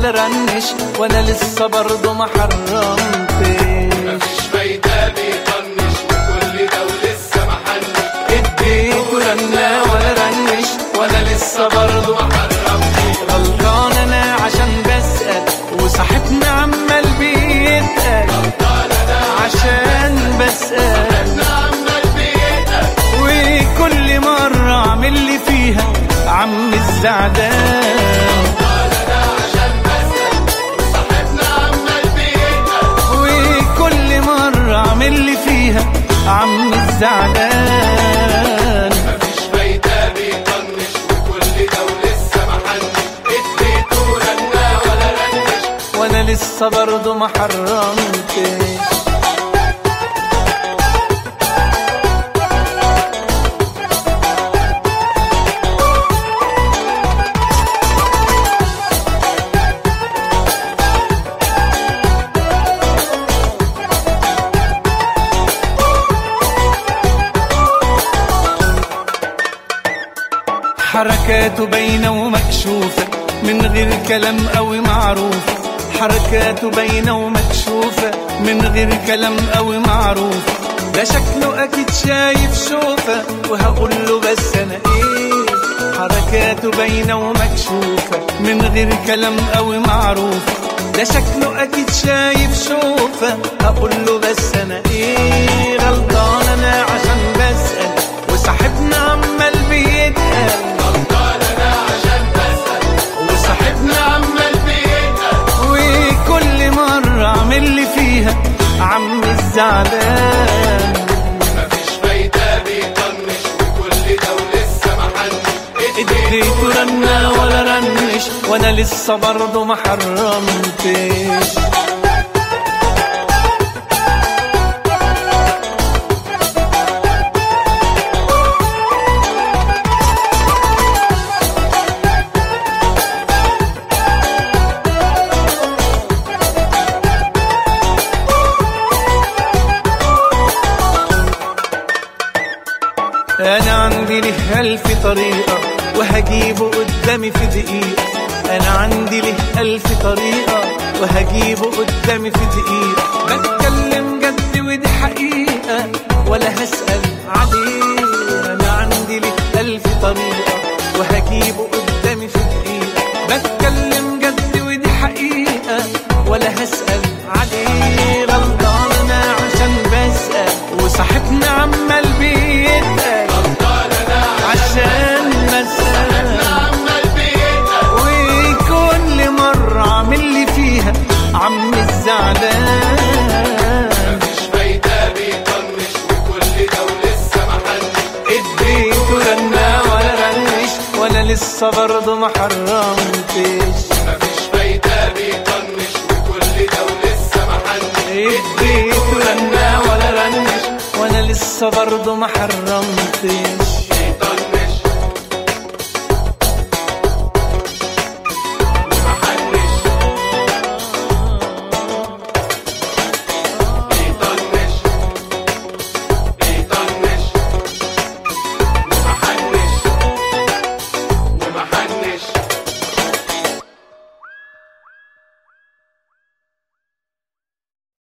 ولا رنش وانا لسه برضه ما حرمتش مفيش فايدة بيطنش وكل ده ولسه محنش اديت رنة ولا رنش وانا لسه برضه ما حرمتش غلطان انا عشان بسأل وصاحبنا عمال بيتقل عشان بسأل عمال بيتقل وكل مرة اعمل لي فيها عم الزعدان عشان بسأل وصاحبنا عمال بيتقل وكل مرة اعمل لي فيها عم الزعلان مفيش فايدة بيطنش وكل ده ولسه محنش اديته رنة ولا رنش وانا لسه برضه ما حرمتش حركاته باينة ومكشوفة من غير كلام قوي معروف حركاته باينة ومكشوفة من غير كلام قوي معروف ده شكله أكيد شايف شوفة وهقول له بس أنا إيه حركاته باينة ومكشوفة من غير كلام قوي معروف ده شكله أكيد شايف شوفة هقول له بس أنا إيه غلطان أنا عشان بسأل وصاحبنا عمال بيتقل غلطان انا عشان بسأل وصاحبنا عمال بيتقل وكل مرة اعمل لي فيها عم الزعلان مفيش فايدة بيطنش وكل ده ولسه محنش اديته رنة ولا رنش وانا لسه برضه ما حرمتش انا عندي له الف طريقة وهجيبه قدامي في دقيقة انا عندي له الف طريقة وهجيبه قدامي في دقيقة بتكلم جد ودي حقيقة ولا هسأل عليه انا عندي له الف طريقة وهجيبه قدامي في دقيقة بتكلم جد ودي حقيقة ولا هسأل عليه غلطان انا عشان بسأل وصاحبنا عمال بيتقل غلطان انا عشان بسأل عمال بيتقل وكل مرة اعمل لي فيها عم الزعلان مفيش فايدة بيطنش وكل ده ولسه محنش اديته رنة ولا رنش وانا لسه برضه ما حرمتش مفيش فايدة بيطنش وكل ده ولسه محنش اديته رنة ولا رنش وانا لسه برضه ما حرمتش